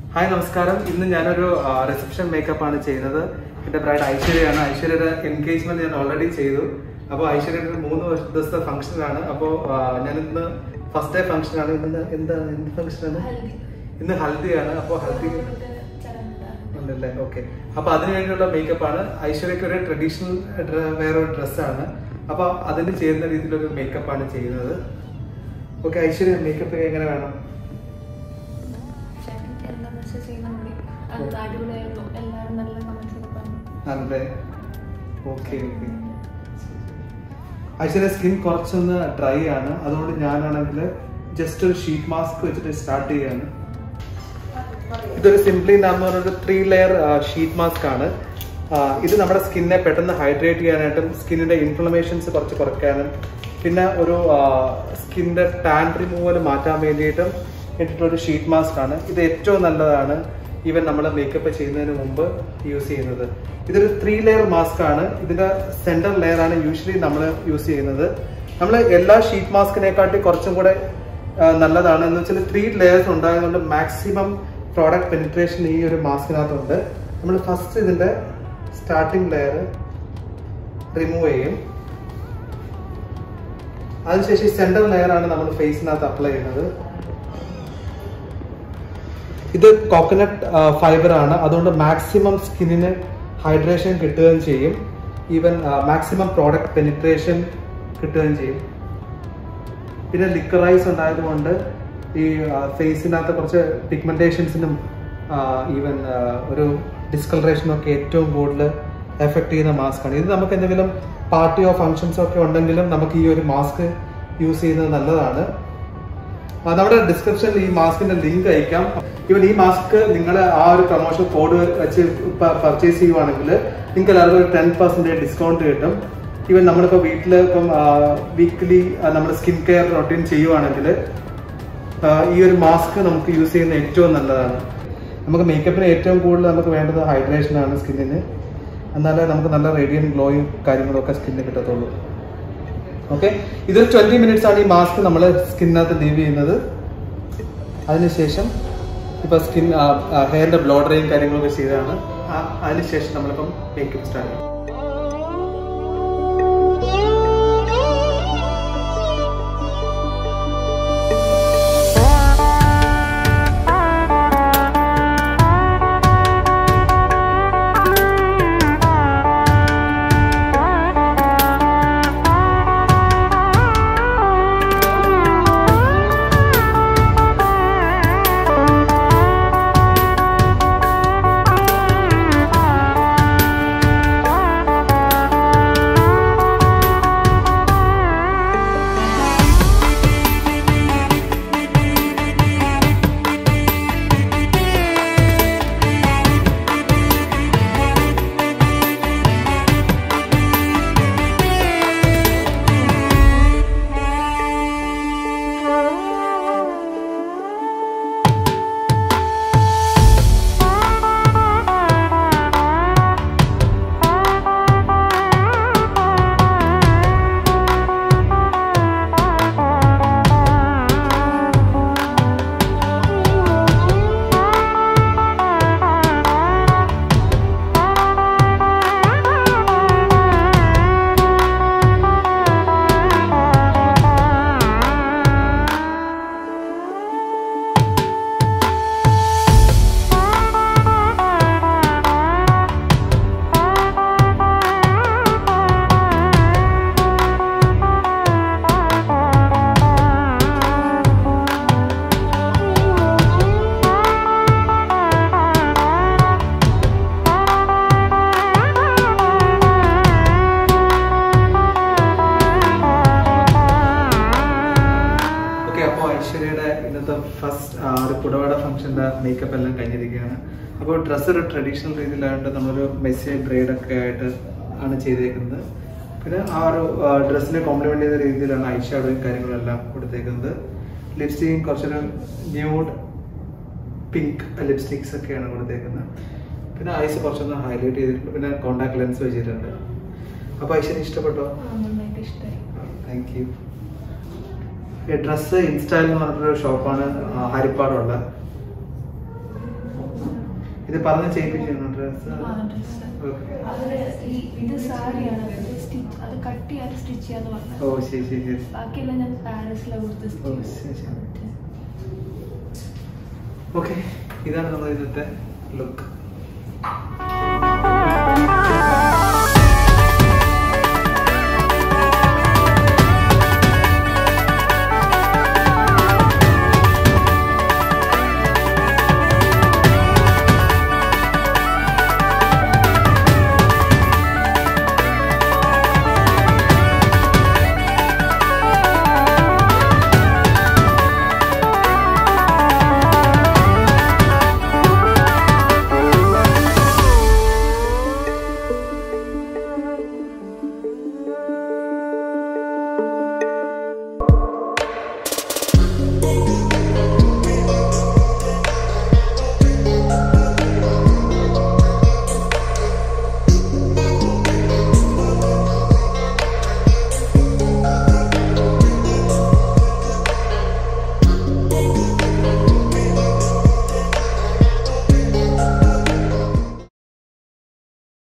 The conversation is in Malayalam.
ഹായ് നമസ്കാരം ഇന്ന് ഞാനൊരു റിസപ്ഷൻ മേക്കപ്പ് ആണ് ചെയ്യുന്നത് എന്റെ ബ്രൈഡ് ഐശ്വര്യയാണ് ഐശ്വര്യയുടെ എൻഗേജ്മെന്റ് ഞാൻ ഓൾറെഡി ചെയ്തു അപ്പോൾ ഐശ്വര്യയുടെ ഒരു മൂന്ന് വർഷ ദിവസത്തെ ഫംഗ്ഷനാണ് അപ്പോൾ ഞാൻ ഇന്ന് ഫസ്റ്റ് ഡേ ഫംഗ്ഷനാണ് ഇന്ന് എന്താ എന്ത് ഫംഗ്ഷനാണ് ഇന്ന് ഹൽദിയാണ് അപ്പോൾ ഹൽദി ഉണ്ടല്ലേ ഓക്കെ അപ്പൊ അതിനു വേണ്ടിയുള്ള മേക്കപ്പ് ആണ് ഐശ്വര്യക്ക് ഒരു ട്രഡീഷണൽ വേറെ ഒരു ഡ്രസ്സാണ് അപ്പൊ അതിന് ചേരുന്ന രീതിയിലൊരു മേക്കപ്പ് ആണ് ചെയ്യുന്നത് ഓക്കെ ഐശ്വര്യ മേക്കപ്പ് എങ്ങനെ വേണം എന്താണെന്ന് വെച്ചാൽ ചെയ്താൽ മതി അത് അടിപൊളിയായിരുന്നു എല്ലാവരും നല്ല കമന്റ്സ് ഒക്കെ പറഞ്ഞു ആണല്ലേ ഓക്കെ ഓക്കെ ഐശ്വര്യ സ്കിൻ കുറച്ചൊന്ന് ഡ്രൈ ആണ് അതുകൊണ്ട് ഞാനാണെങ്കിൽ ജസ്റ്റ് ഒരു ഷീറ്റ് മാസ്ക് വെച്ചിട്ട് സ്റ്റാർട്ട് ചെയ്യാണ് ഇതൊരു സിംപ്ലി എന്ന് പറഞ്ഞൊരു ത്രീ ലെയർ ഷീറ്റ് മാസ്ക് ആണ് ആ, ഇത് നമ്മുടെ സ്കിന്നെ പെട്ടെന്ന് ഹൈഡ്രേറ്റ് ചെയ്യാനായിട്ടും സ്കിന്നിന്റെ ഇൻഫ്ലമേഷൻസ് കുറച്ച് കുറയ്ക്കാനും പിന്നെ ഒരു സ്കിന്നിന്റെ ടാൻ റിമൂവൽ മാറ്റാൻ വേണ്ടിയിട്ടും ഇട്ടിട്ടൊരു ഷീറ്റ് മാസ്ക് ആണ് ഇത് ഏറ്റവും നല്ലതാണ് ഈവൻ നമ്മൾ മേക്കപ്പ് ചെയ്യുന്നതിന് മുമ്പ് യൂസ് ചെയ്യുന്നത് ഇതൊരു ത്രീ ലെയർ മാസ്ക് ആണ് ഇതിന്റെ സെന്റർ ലെയർ ആണ് യൂഷ്വലി നമ്മൾ യൂസ് ചെയ്യുന്നത് നമ്മൾ എല്ലാ ഷീറ്റ് മാസ്കിനെക്കാട്ടി കുറച്ചും കൂടെ ആ, നല്ലതാണ് എന്ന് വെച്ചാൽ ത്രീ ലെയേഴ്സ് ഉണ്ടായതുകൊണ്ട് മാക്സിമം പ്രോഡക്റ്റ് പെനിട്രേഷൻ ഈ ഒരു മാസ്കിനകത്തുണ്ട് നമ്മൾ ഫസ്റ്റ് ഇതിന്റെ സ്റ്റാർട്ടിംഗ് ലെയർ റിമൂവ് ചെയ്യും അതിനുശേഷം സെന്റർ ലെയർ ആണ് നമ്മൾ ഫേസിനകത്ത് അപ്ലൈ ചെയ്യുന്നത് ഇത് കോക്കനട്ട് ഫൈബർ ആണ് അതുകൊണ്ട് മാക്സിമം സ്കിന്നിന് ഹൈഡ്രേഷൻ കിട്ടുകയും ചെയ്യും ഈവൻ മാക്സിമം പ്രോഡക്റ്റ് പെനിട്രേഷൻ കിട്ടുകയും ചെയ്യും പിന്നെ ലിക്കറൈസ് ഉണ്ടായതുകൊണ്ട് ഈ ഫേസിനകത്ത് കുറച്ച് പിഗ്മെന്റേഷൻസിനും ഈവൻ ഒരു ഡിസ്കളറേഷനും ഒക്കെ ഏറ്റവും കൂടുതൽ എഫക്ട് ചെയ്യുന്ന മാസ്ക് ആണ് ഇത് നമുക്ക് എന്തെങ്കിലും പാർട്ടിയോ ഫങ്ഷൻസോ ഒക്കെ ഉണ്ടെങ്കിലും നമുക്ക് ഈ ഒരു മാസ്ക് യൂസ് ചെയ്യുന്നത് നല്ലതാണ് ആ, നമ്മുടെ ഡിസ്ക്രിപ്ഷനിൽ ഈ മാസ്കിന്റെ ലിങ്ക് അയക്കാം ഇവൻ ഈ മാസ്ക് നിങ്ങൾ ആ ഒരു പ്രൊമോഷൻ കോഡ് വെച്ച് പർച്ചേസ് ചെയ്യുവാണെങ്കിൽ നിങ്ങൾക്ക് എല്ലാവർക്കും ഒരു ടെൻ പെർസെന്റേജ് ഡിസ്കൗണ്ട് കിട്ടും ഈവൻ നമ്മളിപ്പോൾ വീട്ടിൽ ഇപ്പം വീക്ക്ലി നമ്മുടെ സ്കിൻ കെയർ റൊട്ടീൻ ചെയ്യുവാണെങ്കിൽ ആ, ഈ ഒരു മാസ്ക് നമുക്ക് യൂസ് ചെയ്യുന്ന ഏറ്റവും നല്ലതാണ് നമുക്ക് മേക്കപ്പിന് ഏറ്റവും കൂടുതൽ നമുക്ക് വേണ്ടത് ഹൈഡ്രേഷൻ ആണ് സ്കിന്നിന് എന്നാലേ നമുക്ക് നല്ല റേഡിയൻ ഗ്ലോയും കാര്യങ്ങളും ഒക്കെ സ്കിന്നിന് കിട്ടത്തുള്ളൂ ഓക്കെ ഇതൊരു ട്വന്റി മിനിറ്റ്സ് ആണ് ഈ മാസ്ക് നമ്മൾ സ്കിന്നിനകത്ത് ലീവ് ചെയ്യുന്നത് അതിനുശേഷം ഇപ്പൊ സ്കിൻ ഹെയറിന്റെ ബ്ലോ ഡ്രൈയും കാര്യങ്ങളൊക്കെ ചെയ്തതാണ് ആ, അതിനുശേഷം നമ്മളിപ്പം മേക്കപ്പ് സ്റ്റാർട്ട് ചെയ്യും ഓക്കെ അപ്പോൾ ഐശ്വര്യയുടെ ഇന്നത്തെ ഫസ്റ്റ് ഒരു പുടവട ഫംഗ്ഷൻ്റെ മേക്കപ്പ് എല്ലാം കഴിഞ്ഞിരിക്കുകയാണ് അപ്പോൾ ഡ്രസ്സ് ഒരു ട്രഡീഷണൽ രീതിയിലായിട്ട് നമ്മളൊരു മെസ്സി ബ്രൈഡ് ഒക്കെ ആയിട്ട് ആണ് ചെയ്തേക്കുന്നത് പിന്നെ ആ ഒരു ഡ്രസ്സിനെ കോംപ്ലിമെന്റ് ചെയ്ത രീതിയിലാണ് ഐഷാഡോയും കാര്യങ്ങളെല്ലാം കൊടുത്തേക്കുന്നത് ലിപ്സ്റ്റിക്കും കുറച്ചൊരു ന്യൂഡ് പിങ്ക് ലിപ്സ്റ്റിക്സ് ഒക്കെയാണ് കൊടുത്തേക്കുന്നത് പിന്നെ ഐസ് കുറച്ചൊന്ന് ഹൈലൈറ്റ് ചെയ്തിട്ടുണ്ട് പിന്നെ കോണ്ടാക്ട് ലെൻസ് വെച്ചിട്ടുണ്ട് അപ്പോൾ ഐശ്വര്യ ഇഷ്ടപ്പെട്ടോ ആ, നന്നായിട്ട് ഇഷ്ടമായി താങ്ക് യു ഡ്രസ്സ് ഇൻസ്റ്റൈൽ എന്ന് പറഞ്ഞൊരു ഷോപ്പാണ് ഹരിപ്പാടുള്ള ഇത് പറഞ്ഞ് ചെയ്യിപ്പിച്ചിരുന്നു ഡ്രസ് ആ ഡ്രസ്സ് ഓക്കെ അതിന് ഈ ഇത് സാരിയാണ് സ്റ്റിച്ച് അത് കട്ട് ചെയ്യാൻ സ്റ്റിച്ച് ചെയ്യാന്ന് പറഞ്ഞത് ഓ ശരി ശരി ശരി ബാക്കിയെല്ലാം ഞാൻ പാരീസിലാണ് കൊടുത്ത് ഓ, ശരി, ശരി. ഓക്കെ ഇതാണ് നമ്മുടെ ഇന്നത്തെ ലുക്ക്